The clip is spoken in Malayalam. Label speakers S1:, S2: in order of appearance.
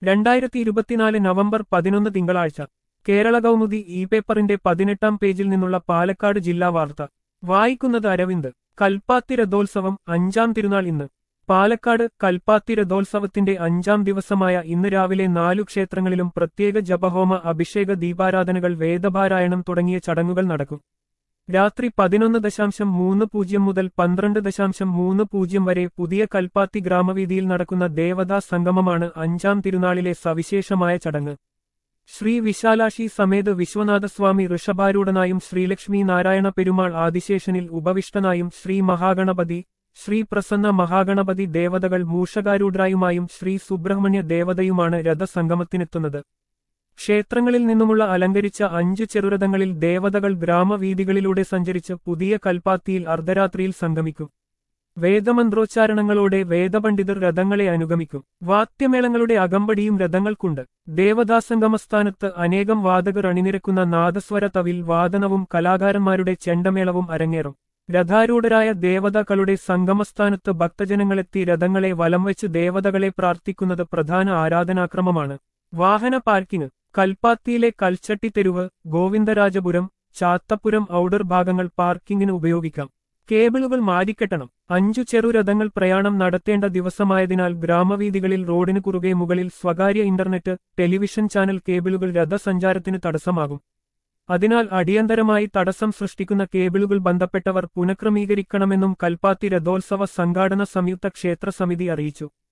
S1: രണ്ടായിരത്തി ഇരുപത്തിനാല് നവംബർ പതിനൊന്ന് തിങ്കളാഴ്ച കേരള കൗമുദി ഇ പേപ്പറിന്റെ പതിനെട്ടാം പേജിൽ നിന്നുള്ള പാലക്കാട് ജില്ലാ വാർത്ത വായിക്കുന്നത് അരവിന്ദ് കൽപ്പാത്തി രഥോത്സവം അഞ്ചാം തിരുനാൾ ഇന്ന് പാലക്കാട് കൽപ്പാത്തി രഥോത്സവത്തിന്റെ അഞ്ചാം ദിവസമായ ഇന്ന് രാവിലെ നാലു ക്ഷേത്രങ്ങളിലും പ്രത്യേക ജപഹോമ അഭിഷേക ദീപാരാധനകൾ വേദപാരായണം തുടങ്ങിയ ചടങ്ങുകൾ നടക്കും രാത്രി പതിനൊന്ന് ദശാംശം മൂന്ന് പൂജ്യം മുതൽ പന്ത്രണ്ട് ദശാംശം മൂന്ന് പൂജ്യം വരെ പുതിയ കൽപ്പാത്തി ഗ്രാമവീതിയിൽ നടക്കുന്ന ദേവതാ സംഗമമാണ് അഞ്ചാം തിരുനാളിലെ സവിശേഷമായ ചടങ്ങ് ശ്രീ വിശാലാക്ഷി സമേത വിശ്വനാഥസ്വാമി ഋഷഭാരൂഢനായും ശ്രീലക്ഷ്മി നാരായണ പെരുമാൾ ആദിശേഷനിൽ ഉപവിഷ്ടനായും ശ്രീ മഹാഗണപതി ശ്രീ പ്രസന്ന മഹാഗണപതി ദേവതകൾ മൂഷകാരൂഢരായുമായും ശ്രീ സുബ്രഹ്മണ്യ ദേവതയുമാണ് രഥസംഗമത്തിനെത്തുന്നത് ക്ഷേത്രങ്ങളിൽ നിന്നുമുള്ള അലങ്കരിച്ച അഞ്ചു ചെറുരഥങ്ങളിൽ ദേവതകൾ ഗ്രാമവീഥികളിലൂടെ സഞ്ചരിച്ച് പുതിയ കൽപ്പാത്തിയിൽ അർദ്ധരാത്രിയിൽ സംഗമിക്കും വേദമന്ത്രോച്ചാരണങ്ങളോടെ വേദപണ്ഡിതർ രഥങ്ങളെ അനുഗമിക്കും വാദ്യമേളങ്ങളുടെ അകമ്പടിയും രഥങ്ങൾക്കുണ്ട് ദേവദാസംഗമസ്ഥാനത്ത് അനേകം വാദകർ അണിനിരക്കുന്ന നാദസ്വര തവിൽ വാദനവും കലാകാരന്മാരുടെ ചെണ്ടമേളവും അരങ്ങേറും രഥാരൂഢരായ ദേവതകളുടെ സംഗമസ്ഥാനത്ത് ഭക്തജനങ്ങളെത്തി രഥങ്ങളെ വലംവെച്ച് ദേവതകളെ പ്രാർത്ഥിക്കുന്നത് പ്രധാന ആരാധനാക്രമമാണ് വാഹന പാർക്കിംഗ് കൽപ്പാത്തിയിലെ കൽച്ചട്ടി തെരുവ് ഗോവിന്ദരാജപുരം ചാത്തപ്പുരം ഔഡർ ഭാഗങ്ങൾ പാർക്കിങ്ങിന് ഉപയോഗിക്കാം കേബിളുകൾ മാറ്റിക്കെട്ടണം അഞ്ചു ചെറുരഥങ്ങൾ പ്രയാണം നടത്തേണ്ട ദിവസമായതിനാൽ ഗ്രാമവീഥികളിൽ റോഡിന് കുറുകെ മുകളിൽ സ്വകാര്യ ഇന്റർനെറ്റ് ടെലിവിഷൻ ചാനൽ കേബിളുകൾ രഥസഞ്ചാരത്തിന് തടസ്സമാകും അതിനാൽ അടിയന്തരമായി തടസ്സം സൃഷ്ടിക്കുന്ന കേബിളുകൾ ബന്ധപ്പെട്ടവർ പുനഃക്രമീകരിക്കണമെന്നും കൽപ്പാത്തി രഥോത്സവ സംഘാടന സംയുക്ത ക്ഷേത്ര സമിതി അറിയിച്ചു